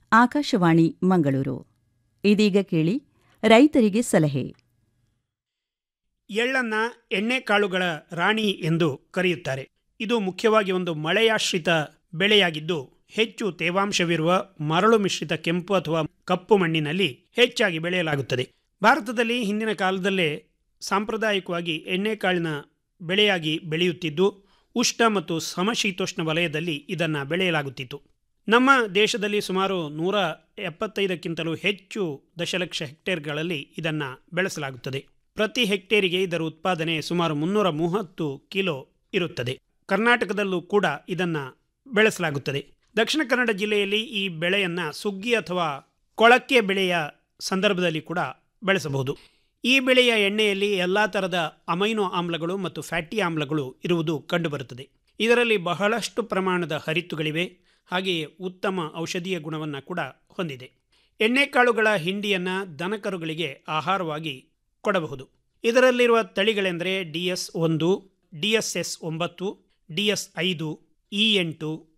ಆಕಾಶವಾಣಿ ಮಂಗಳೂರು ಇದೀಗ ಕೇಳಿ ರೈತರಿಗೆ ಸಲಹೆ ಎಳ್ಳನ್ನ ಎಣ್ಣೆಕಾಳುಗಳ ರಾಣಿ ಎಂದು ಕರೆಯುತ್ತಾರೆ ಇದು ಮುಖ್ಯವಾಗಿ ಒಂದು ಮಳೆಯಾಶ್ರಿತ ಬೆಳೆಯಾಗಿದ್ದು ಹೆಚ್ಚು ತೇವಾಂಶವಿರುವ ಮರಳು ಮಿಶ್ರಿತ ಕೆಂಪು ಅಥವಾ ಕಪ್ಪು ಮಣ್ಣಿನಲ್ಲಿ ಹೆಚ್ಚಾಗಿ ಬೆಳೆಯಲಾಗುತ್ತದೆ ಭಾರತದಲ್ಲಿ ಹಿಂದಿನ ಕಾಲದಲ್ಲೇ ಸಾಂಪ್ರದಾಯಿಕವಾಗಿ ಎಣ್ಣೆಕಾಳಿನ ಬೆಳೆಯಾಗಿ ಬೆಳೆಯುತ್ತಿದ್ದು ಉಷ್ಣ ಮತ್ತು ಸಮಶೀತೋಷ್ಣ ವಲಯದಲ್ಲಿ ಇದನ್ನು ಬೆಳೆಯಲಾಗುತ್ತಿತ್ತು ನಮ್ಮ ದೇಶದಲ್ಲಿ ಸುಮಾರು ನೂರ ಎಪ್ಪತ್ತೈದಕ್ಕಿಂತಲೂ ಹೆಚ್ಚು ದಶಲಕ್ಷ ಹೆಕ್ಟೇರ್ಗಳಲ್ಲಿ ಇದನ್ನು ಬೆಳೆಸಲಾಗುತ್ತದೆ ಪ್ರತಿ ಹೆಕ್ಟೇರಿಗೆ ಇದರ ಉತ್ಪಾದನೆ ಸುಮಾರು ಮುನ್ನೂರ ಮೂವತ್ತು ಕಿಲೋ ಇರುತ್ತದೆ ಕರ್ನಾಟಕದಲ್ಲೂ ಕೂಡ ಇದನ್ನು ಬೆಳೆಸಲಾಗುತ್ತದೆ ದಕ್ಷಿಣ ಕನ್ನಡ ಜಿಲ್ಲೆಯಲ್ಲಿ ಈ ಬೆಳೆಯನ್ನು ಸುಗ್ಗಿ ಅಥವಾ ಕೊಳಕ್ಕೆ ಬೆಳೆಯ ಸಂದರ್ಭದಲ್ಲಿ ಕೂಡ ಬೆಳೆಸಬಹುದು ಈ ಬೆಳೆಯ ಎಣ್ಣೆಯಲ್ಲಿ ಎಲ್ಲ ಥರದ ಅಮೈನೋ ಆಮ್ಲಗಳು ಮತ್ತು ಫ್ಯಾಟಿ ಆಮ್ಲಗಳು ಇರುವುದು ಕಂಡುಬರುತ್ತದೆ ಇದರಲ್ಲಿ ಬಹಳಷ್ಟು ಪ್ರಮಾಣದ ಹರಿತುಗಳಿವೆ ಹಾಗೆಯೇ ಉತ್ತಮ ಔಷಧೀಯ ಗುಣವನ್ನು ಕೂಡ ಹೊಂದಿದೆ ಎಣ್ಣೆಕಾಳುಗಳ ಹಿಂಡಿಯನ್ನು ದನಕರುಗಳಿಗೆ ಆಹಾರವಾಗಿ ಕೊಡಬಹುದು ಇದರಲ್ಲಿರುವ ತಳಿಗಳೆಂದರೆ ಡಿ ಎಸ್ ಒಂದು ಡಿ ಎಸ್ ಎಸ್ ಒಂಬತ್ತು ಡಿ ಎಸ್ ಐದು ಇ ಎಂಟು